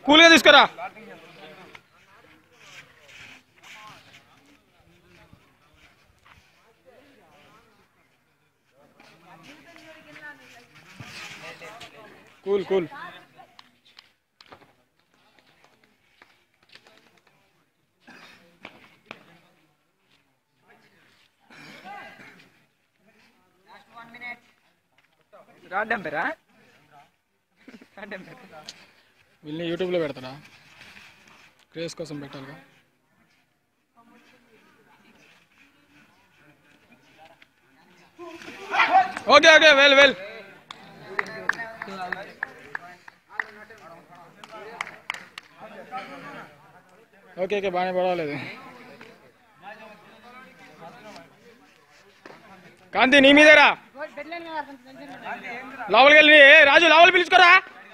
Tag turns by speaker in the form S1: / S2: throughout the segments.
S1: కూల్గా తీసుకురా cool cool
S2: రాడ్డం పేరా రాడ్డం పేరా
S1: వీళ్ళని యూట్యూబ్లో పెడతారా క్రేజ్ కోసం పెట్టాలిగా okay okay well well okay okay బాగానే పడవలేదు కాంతి నీ మీదేరా లోపలికి వెళ్ళి ఏ, రాజు లోపల పిలుచుకోరా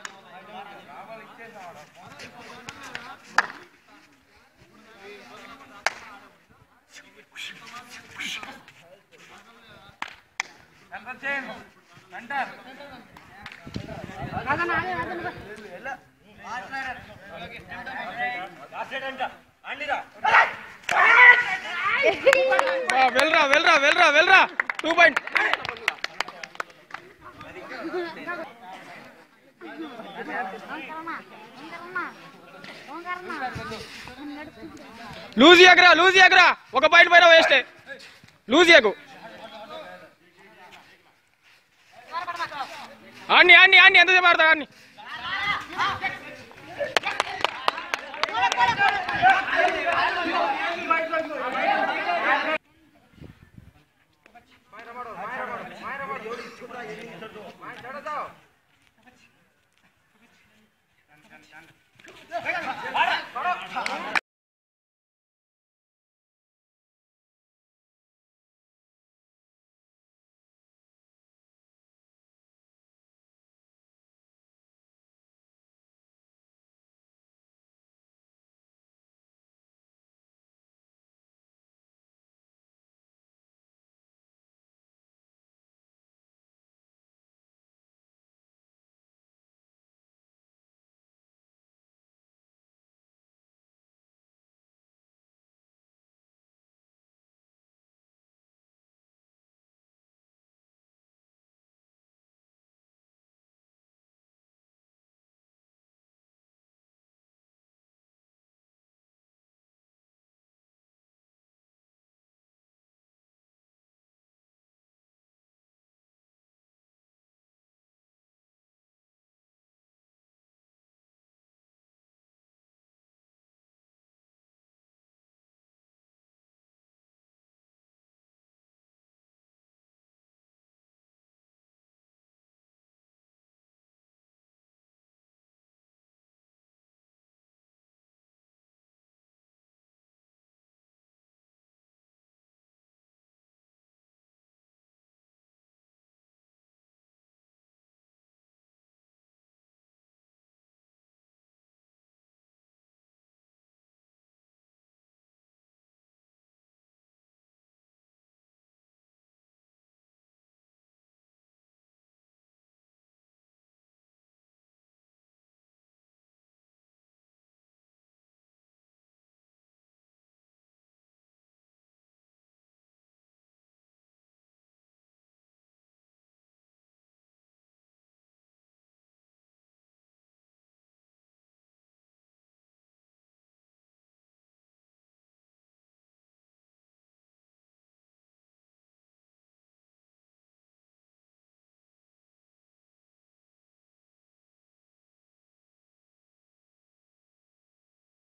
S1: బా, వెళ్ళరా వెళ్ళరా వెళ్ళరా వెళ్ళరా టూ పాయింట్ లూజ్ ఎగరా లూజ్ ఎగరా ఒక పాయింట్ పైన వేస్టే లూజ్ ఎగు ఆన్ని ఆన్ని ఆన్ని ఎంతసేపు ఆడతాడు ఆన్ని